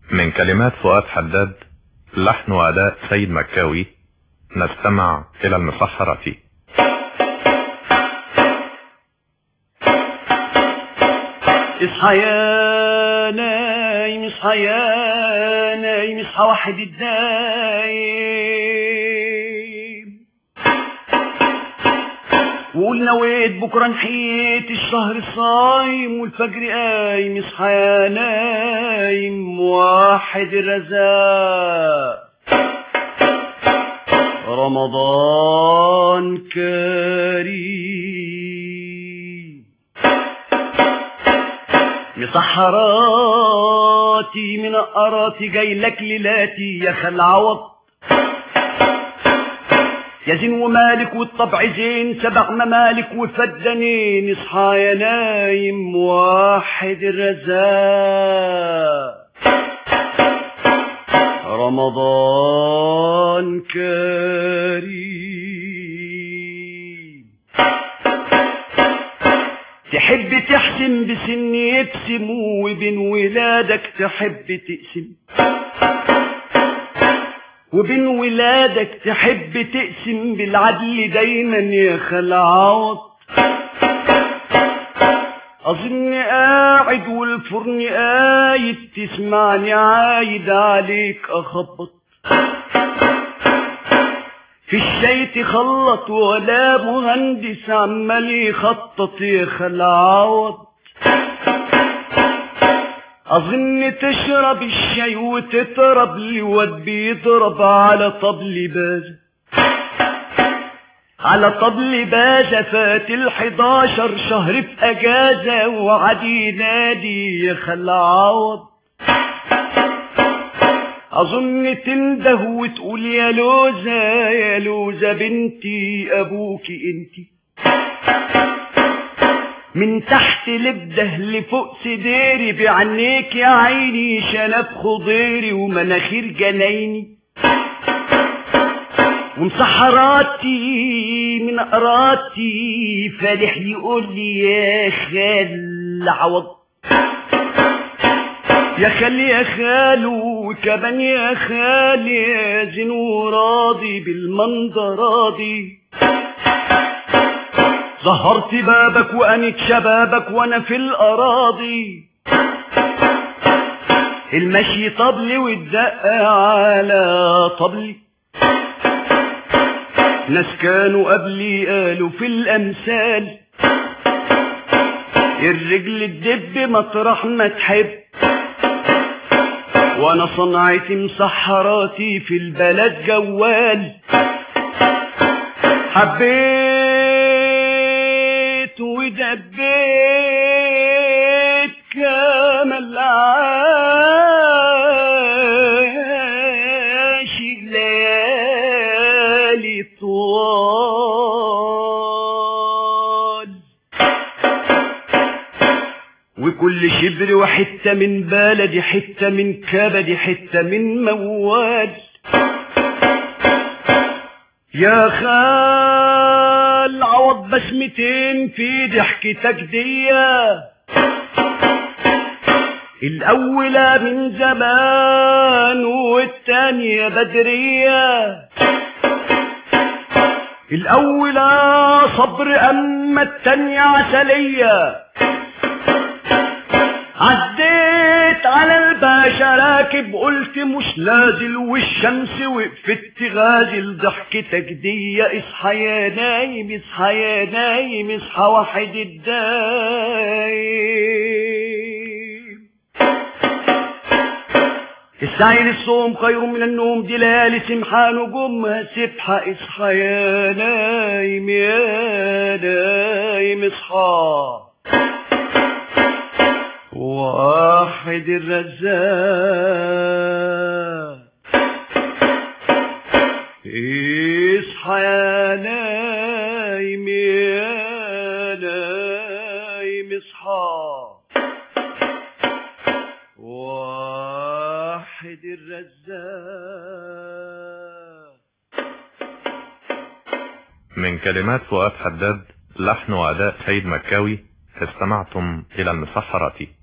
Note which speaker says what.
Speaker 1: من كلمات فؤاد حداد لحن وأداء سيد مكاوي نستمع إلى المسحرة
Speaker 2: اصحى يا نايم اصحى يا نايم اصحى واحد الدايم وقول نويت بكره نحيت الشهر الصايم والفجر قايم اصحى يا نايم واحد الرزاق رمضان كريم مسحراتي من قراتي جاي لك ليلاتي يا خل عوض يا زين ومالك والطبع زين سبع ممالك وفدنين اصحى يا نايم واحد الرزاق رمضان كريم تحب تحسن بسن يبسم وبين ولادك تحب تقسم وبين ولادك تحب تقسم بالعدل دايما يا خال عوض أظن قاعد والفرن قايد تسمعني عايد عليك أخبط في الشاي تخلط ولا مهندس عمال يخطط يا خال عوض أظن تشرب الشاي وتطرب الواد بيضرب على طبل باز على طبل بازة فات الحداشر شهر في أجازة وعدي ينادي يا خال عوض أظن تنده وتقول يا لوزة يا لوزة بنتي أبوكي انتي من تحت لبده لفوق سديري بعينيك يا عيني شنب خضيري ومناخير جنايني ومسحراتي من قراتي فالح يقول لي يا خال عوض يا خال يا خال وكمان يا خال يا زين وراضي بالمنظر راضي ظهرت بابك وانك شبابك وانا في الاراضي المشي طبلي والدق على طبلي ناس كانوا قبلي قالوا في الامثال الرجل تدب مطرح ما تحب وانا صنعتي مسحراتي في البلد جوال حبيت ودبيت كامل عاش الليالي طوال وكل شبر وحتة من بلدي حتة من كبدي حتة من موال يا خال عوض بسمتين في ضحكتك ديا الأولى من زمان والتانية بدرية الأولى صبر أما التانية عسلية عديت على الباشا راكب قلت مش نازل والشمس وقفت غازل ضحكتك دي اصحى يا نايم اصحى يا نايم اصحى واحد الدايم السعي للصوم خير من النوم دي ليالي سمحة نجومها سبحة اصحى يا نايم يا نايم اصحى واحد الرزاق اصحى يا نايم يا نايم اصحى واحد الرزاق
Speaker 1: من كلمات فؤاد حداد لحن وأداء سيد مكاوي استمعتم إلى المسحرة